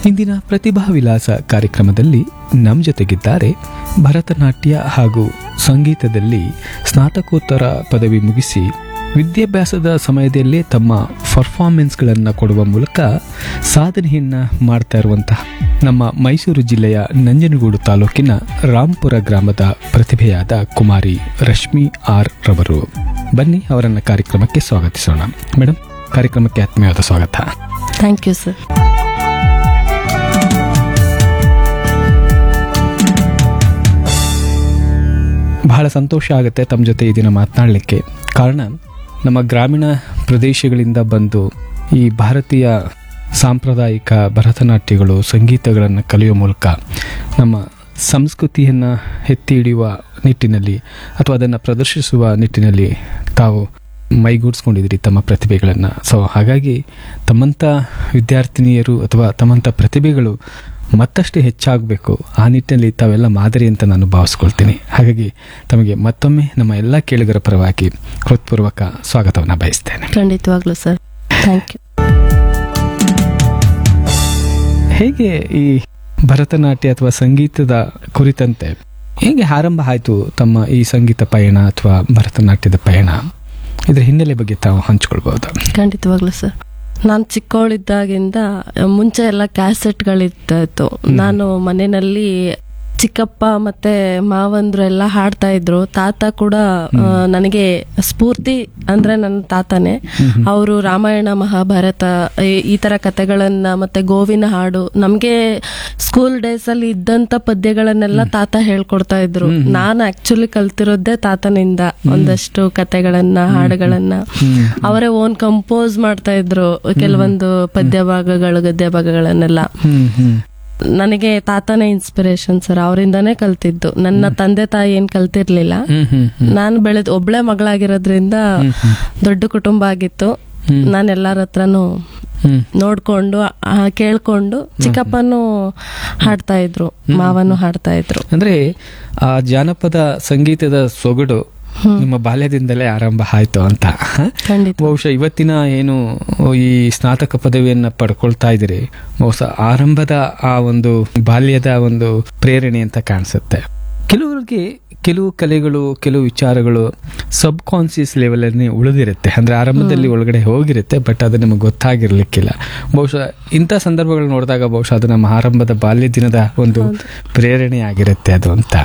ಇಂದಿನ ಪ್ರತಿಭಾ ವಿಲಾಸ ಕಾರ್ಯಕ್ರಮದಲ್ಲಿ ನಮ್ಮ ಜೊತೆಗಿದ್ದಾರೆ ಭರತನಾಟ್ಯ ಹಾಗೂ ಸಂಗೀತದಲ್ಲಿ ಸ್ನಾತಕೋತ್ತರ ಪದವಿ ಮುಗಿಸಿ ವಿದ್ಯಾಭ್ಯಾಸದ ಸಮಯದಲ್ಲೇ ತಮ್ಮ ಪರ್ಫಾರ್ಮೆನ್ಸ್ಗಳನ್ನು ಕೊಡುವ ಮೂಲಕ ಸಾಧನೆಯನ್ನು ಮಾಡ್ತಾ ಇರುವಂತಹ ನಮ್ಮ ಮೈಸೂರು ಜಿಲ್ಲೆಯ ನಂಜನಗೂಡು ತಾಲೂಕಿನ ರಾಂಪುರ ಗ್ರಾಮದ ಪ್ರತಿಭೆಯಾದ ಕುಮಾರಿ ರಶ್ಮಿ ಆರ್ ರವರು ಬನ್ನಿ ಅವರನ್ನ ಕಾರ್ಯಕ್ರಮಕ್ಕೆ ಸ್ವಾಗತಿಸೋಣ ಮೇಡಮ್ ಕಾರ್ಯಕ್ರಮಕ್ಕೆ ಆತ್ಮೀಯವಾದ ಸ್ವಾಗತ ಥ್ಯಾಂಕ್ ಯು ಸರ್ ಬಹಳ ಸಂತೋಷ ಆಗುತ್ತೆ ತಮ್ಮ ಜೊತೆ ಈ ದಿನ ಮಾತನಾಡಲಿಕ್ಕೆ ಕಾರಣ ನಮ್ಮ ಗ್ರಾಮೀಣ ಪ್ರದೇಶಗಳಿಂದ ಬಂದು ಈ ಭಾರತೀಯ ಸಾಂಪ್ರದಾಯಿಕ ಭರತನಾಟ್ಯಗಳು ಸಂಗೀತಗಳನ್ನು ಕಲಿಯುವ ಮೂಲಕ ನಮ್ಮ ಸಂಸ್ಕೃತಿಯನ್ನು ಎತ್ತಿ ಹಿಡಿಯುವ ನಿಟ್ಟಿನಲ್ಲಿ ಅಥವಾ ಅದನ್ನು ಪ್ರದರ್ಶಿಸುವ ನಿಟ್ಟಿನಲ್ಲಿ ತಾವು ಮೈಗೂಡಿಸ್ಕೊಂಡಿದ್ರಿ ತಮ್ಮ ಪ್ರತಿಭೆಗಳನ್ನು ಸೊ ಹಾಗಾಗಿ ತಮ್ಮಂಥ ವಿದ್ಯಾರ್ಥಿನಿಯರು ಅಥವಾ ತಮ್ಮಂಥ ಪ್ರತಿಭೆಗಳು ಮತ್ತಷ್ಟು ಹೆಚ್ಚಾಗಬೇಕು ಆ ನಿಟ್ಟಿನಲ್ಲಿ ತಾವೆಲ್ಲ ಮಾದರಿ ಅಂತ ನಾನು ಭಾವಿಸ್ಕೊಳ್ತೀನಿ ಹಾಗಾಗಿ ತಮಗೆ ಮತ್ತೊಮ್ಮೆ ನಮ್ಮ ಎಲ್ಲ ಕೇಳುಗರ ಪರವಾಗಿ ಹೃತ್ಪೂರ್ವಕ ಸ್ವಾಗತವನ್ನು ಬಯಸ್ತೇನೆ ಖಂಡಿತವಾಗ್ಲೂ ಸರ್ ಥ್ಯಾಂಕ್ ಯು ಹೇಗೆ ಈ ಭರತನಾಟ್ಯ ಅಥವಾ ಸಂಗೀತದ ಕುರಿತಂತೆ ಹೇಗೆ ಆರಂಭ ಆಯಿತು ತಮ್ಮ ಈ ಸಂಗೀತ ಪಯಣ ಅಥವಾ ಭರತನಾಟ್ಯದ ಪಯಣ ಇದರ ಹಿನ್ನೆಲೆ ಬಗ್ಗೆ ತಾವು ಹಂಚ್ಕೊಳ್ಬಹುದು ಖಂಡಿತವಾಗ್ಲೂ ಸರ್ ನಾನು ಚಿಕ್ಕವಳಿದ್ದಾಗಿಂದ ಮುಂಚೆ ಎಲ್ಲ ಕ್ಯಾಸೆಟ್ಗಳಿರ್ತಾ ಇತ್ತು ನಾನು ಮನೆಯಲ್ಲಿ ಚಿಕ್ಕಪ್ಪ ಮತ್ತೆ ಮಾವಂದ್ರು ಎಲ್ಲ ಹಾಡ್ತಾ ಇದ್ರು ತಾತ ಕೂಡ ಆ, ನನಗೆ ಸ್ಫೂರ್ತಿ ಅಂದ್ರೆ ನನ್ನ ತಾತನೇ ಅವರು ರಾಮಾಯಣ ಮಹಾಭಾರತ ಈ- ಈ ತರ ಕತೆಗಳನ್ನ ಮತ್ತೆ ಗೋವಿನ ಹಾಡು ನಮ್ಗೆ ಸ್ಕೂಲ್ ಡೇಸ್ ಅಲ್ಲಿ ಇದ್ದಂತ ಪದ್ಯಗಳನ್ನೆಲ್ಲ ತಾತ ಹೇಳ್ಕೊಡ್ತಾ ಇದ್ರು ನಾನು ಆಕ್ಚುಲಿ ಕಲ್ತಿರೋದೇ ತಾತನಿಂದ ಒಂದಷ್ಟು ಕತೆಗಳನ್ನ ಹಾಡುಗಳನ್ನ ಅವರೇ ಓನ್ ಕಂಪೋಸ್ ಮಾಡ್ತಾ ಇದ್ರು ಕೆಲವೊಂದು ಪದ್ಯ ಭಾಗಗಳು ಗದ್ಯ ಭಾಗಗಳನ್ನೆಲ್ಲ ಹ್ಮ್ ಹ್ಮ್ ನನಗೆ ತಾತನೇ ಇನ್ಸ್ಪಿರೇಷನ್ ಸರ್ ಅವರಿಂದಾನೇ ಕಲ್ತಿದ್ದು ನನ್ನ ತಂದೆ ತಾಯಿ ಏನ್ ಕಲ್ತಿರ್ಲಿಲ್ಲ ಹ್ಮ್ ಹ್ಮ್ ನಾನು ಬೆಳೆದ್ ಒಬ್ಳೆ ಮಗಳಾಗಿರೋದ್ರಿಂದ ದೊಡ್ಡ ಕುಟುಂಬ ಆಗಿತ್ತು ನಾನು ಎಲ್ಲಾರ ಹತ್ರನು ಹ್ಮ್ ನೋಡ್ಕೊಂಡು ಆ, ಕೇಳ್ಕೊಂಡು ಚಿಕ್ಕಪ್ಪನು ಹಾಡ್ತಾ ಇದ್ರು ಮಾವನು ಹಾಡ್ತಾ ಇದ್ರು ಅಂದ್ರೆ ಆ ಜಾನಪದ ಸಂಗೀತದ ಸೊಗಡು ನಿಮ್ಮ ಬಾಲ್ಯದಿಂದಲೇ ಆರಂಭ ಆಯ್ತು ಅಂತ ಖಂಡಿತ ಬಹುಶಃ ಇವತ್ತಿನ ಏನು ಈ ಸ್ನಾತಕ ಪದವಿಯನ್ನ ಪಡ್ಕೊಳ್ತಾ ಇದ್ದೀರಿ ಬಹುಶಃ ಆರಂಭದ ಆ ಒಂದು ಬಾಲ್ಯದ ಒಂದು ಪ್ರೇರಣೆ ಅಂತ ಕಾಣಿಸುತ್ತೆ ಕೆಲವರಿಗೆ ಕೆಲವು ಕಲೆಗಳು ಕೆಲವು ವಿಚಾರಗಳು ಸಬ್ ಕಾನ್ಸಿಯಸ್ ಲೆವೆಲ್ ಅಲ್ಲಿ ಉಳಿದಿರುತ್ತೆ ಅಂದ್ರೆ ಆರಂಭದಲ್ಲಿ ಒಳಗಡೆ ಹೋಗಿರುತ್ತೆ ಬಟ್ ಅದು ನಮಗೆ ಗೊತ್ತಾಗಿರ್ಲಿಕ್ಕಿಲ್ಲ ಬಹುಶಃ ಇಂಥ ಸಂದರ್ಭಗಳು ನೋಡಿದಾಗ ಬಹುಶಃ ಅದು ನಮ್ಮ ಆರಂಭದ ಬಾಲ್ಯ ದಿನದ ಒಂದು ಪ್ರೇರಣೆ ಆಗಿರುತ್ತೆ ಅದು ಅಂತ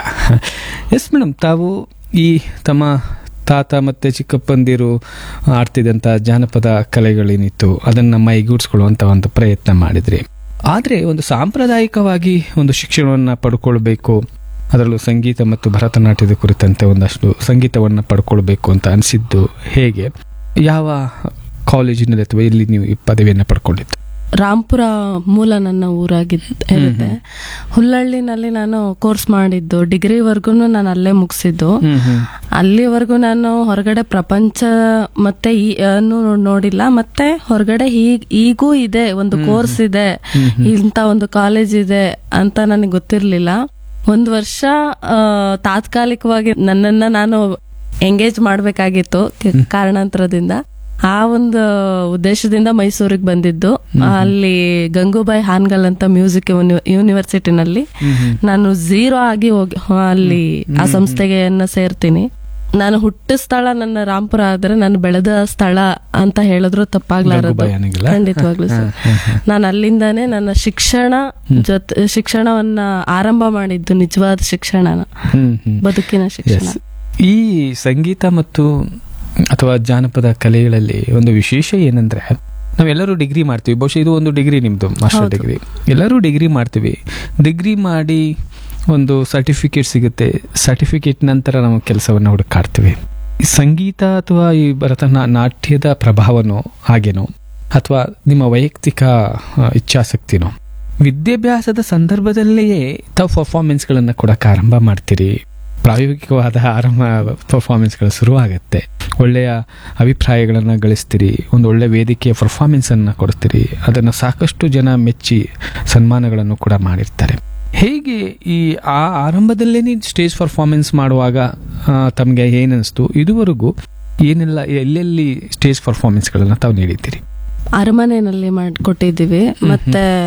ಎಸ್ ಮೇಡಮ್ ತಾವು ಈ ತಮ್ಮ ತಾತ ಮತ್ತೆ ಚಿಕ್ಕಪ್ಪಂದಿರು ಆಡ್ತಿದ್ದಂಥ ಜಾನಪದ ಕಲೆಗಳೇನಿತ್ತು ಅದನ್ನ ಮೈಗೂಡಿಸ್ಕೊಳ್ಳುವಂತ ಒಂದು ಪ್ರಯತ್ನ ಮಾಡಿದ್ರಿ ಆದ್ರೆ ಒಂದು ಸಾಂಪ್ರದಾಯಿಕವಾಗಿ ಒಂದು ಶಿಕ್ಷಣವನ್ನ ಪಡ್ಕೊಳ್ಬೇಕು ಅದರಲ್ಲೂ ಸಂಗೀತ ಮತ್ತು ಭರತನಾಟ್ಯದ ಕುರಿತಂತೆ ಒಂದಷ್ಟು ಸಂಗೀತವನ್ನ ಪಡ್ಕೊಳ್ಬೇಕು ಅಂತ ಅನಿಸಿದ್ದು ಹೇಗೆ ಯಾವ ಕಾಲೇಜಿನಲ್ಲಿ ಅಥವಾ ಎಲ್ಲಿ ನೀವು ಈ ಪದವಿಯನ್ನ ಪಡ್ಕೊಂಡಿದ್ದು ರಾಂಪುರ ಮೂಲ ನನ್ನ ಊರಾಗಿರುತ್ತೆ ಹುಲ್ಲಳ್ಳಿನಲ್ಲಿ ನಾನು ಕೋರ್ಸ್ ಮಾಡಿದ್ದು ಡಿಗ್ರಿವರೆಗೂ ನಾನು ಅಲ್ಲೇ ಮುಗಿಸಿದ್ದು ಅಲ್ಲಿವರೆಗೂ ನಾನು ಹೊರಗಡೆ ಪ್ರಪಂಚ ಮತ್ತೆ ಈ ಅನ್ನು ನೋಡಿಲ್ಲ ಮತ್ತೆ ಹೊರಗಡೆ ಹೀಗ್ ಈಗೂ ಇದೆ ಒಂದು ಕೋರ್ಸ್ ಇದೆ ಇಂತ ಒಂದು ಕಾಲೇಜ್ ಇದೆ ಅಂತ ನನಗೆ ಗೊತ್ತಿರ್ಲಿಲ್ಲ ಒಂದ್ ವರ್ಷ ಆ, ತಾತ್ಕಾಲಿಕವಾಗಿ ನನ್ನನ್ನ ನಾನು ಎಂಗೇಜ್ ಮಾಡ್ಬೇಕಾಗಿತ್ತು ಕೆ- ಕಾರಣಾಂತರದಿಂದ ಆ ಒಂದು ಉದ್ದೇಶದಿಂದ ಮೈಸೂರಿಗೆ ಬಂದಿದ್ದು ಅಲ್ಲಿ ಗಂಗೂಬಾಯಿ ಹಾನ್ಗಲ್ ಅಂತ ಮ್ಯೂಸಿಕ್ ಯೂನಿವರ್ಸಿಟಿನಲ್ಲಿ ನಾನು ಝೀರೋ ಆಗಿ ಹೋಗಿ ಅಲ್ಲಿ ಆ ಸಂಸ್ಥೆಗೆ ಸೇರ್ತೀನಿ ನಾನು ಹುಟ್ಟ ಸ್ಥಳ ನನ್ನ ರಾಂಪುರ ಆದ್ರೆ ನಾನು ಬೆಳೆದ ಸ್ಥಳ ಅಂತ ಹೇಳಿದ್ರು ತಪ್ಪಾಗ್ಲಾರದು ಗಂಗೂಬಾಯಿ ಹಾನ್ಗಲ್? ಖಂಡಿತವಾಗ್ಲೂ ಸರ್ ನಾನು ಅಲ್ಲಿಂದಾನೇ ನನ್ನ ಶಿಕ್ಷಣ ಜೊತೆ ಶಿಕ್ಷಣವನ್ನ ಆರಂಭ ಮಾಡಿದ್ದು ನಿಜವಾದ ಶಿಕ್ಷಣನ ಹ್ಮ್ ಹ್ಮ್ ಬದುಕಿನ ಶಿಕ್ಷಣ Yes. ಈ ಸಂಗೀತ ಮತ್ತು ಅಥವಾ ಜಾನಪದ ಕಲೆಗಳಲ್ಲಿ ಒಂದು ವಿಶೇಷ ಏನಂದ್ರೆ ನಾವೆಲ್ಲರೂ ಡಿಗ್ರಿ ಮಾಡ್ತೀವಿ ಬಹುಶಃ ಇದು ಒಂದು ಡಿಗ್ರಿ ನಿಮ್ದು ಮಾಸ್ಟರ್ ಡಿಗ್ರಿ ಎಲ್ಲರೂ ಡಿಗ್ರಿ ಮಾಡ್ತೀವಿ ಡಿಗ್ರಿ ಮಾಡಿ ಒಂದು ಸರ್ಟಿಫಿಕೇಟ್ ಸಿಗುತ್ತೆ ಸರ್ಟಿಫಿಕೇಟ್ ನಂತರ ನಾವು ಕೆಲಸವನ್ನು ಹುಡುಕಾಡ್ತೀವಿ ಈ ಸಂಗೀತ ಅಥವಾ ಈ ಭರತನಾ ನಾಟ್ಯದ ಪ್ರಭಾವನೋ ಹಾಗೇನೋ ಅಥವಾ ನಿಮ್ಮ ವೈಯಕ್ತಿಕ ಆ, ಇಚ್ಛಾಸಕ್ತಿನೋ ವಿದ್ಯಾಭ್ಯಾಸದ ಸಂದರ್ಭದಲ್ಲಿಯೇ ತಾವು ಪರ್ಫಾರ್ಮೆನ್ಸ್ಗಳನ್ನು ಕೊಡಕ್ಕೆ ಆರಂಭ ಮಾಡ್ತೀರಿ ಪ್ರಾಯೋಗಿಕವಾದ ಆರಂಭ ಪರ್ಫಾರ್ಮೆನ್ಸ್ಗಳು ಶುರುವಾಗುತ್ತೆ ಒಳ್ಳೆಯ ಅಭಿಪ್ರಾಯಗಳನ್ನು ಗಳಿಸ್ತೀರಿ ಒಂದು ಒಳ್ಳೆ ವೇದಿಕೆಯ ಪರ್ಫಾರ್ಮೆನ್ಸನ್ನು ಕೊಡ್ತೀರಿ ಅದನ್ನು ಸಾಕಷ್ಟು ಜನ ಮೆಚ್ಚಿ ಸನ್ಮಾನಗಳನ್ನು ಕೂಡ ಮಾಡಿರ್ತಾರೆ ಹೇಗೆ ಈ ಆ ಆರಂಭದಲ್ಲೇ ಸ್ಟೇಜ್ ಪರ್ಫಾರ್ಮೆನ್ಸ್ ಮಾಡುವಾಗ ಆ, ತಮಗೆ ಏನನ್ನಿಸ್ತು ಇದುವರೆಗೂ ಏನೆಲ್ಲ ಎಲ್ಲೆಲ್ಲಿ ಸ್ಟೇಜ್ ಪರ್ಫಾರ್ಮೆನ್ಸ್ಗಳನ್ನು ತಾವು ನೀಡಿದ್ದೀರಿ ಅರಮನೆಯಲ್ಲಿ ಮಾಡ್ಕೊಟ್ಟಿದ್ದೀವಿ ಮತ್ತೆ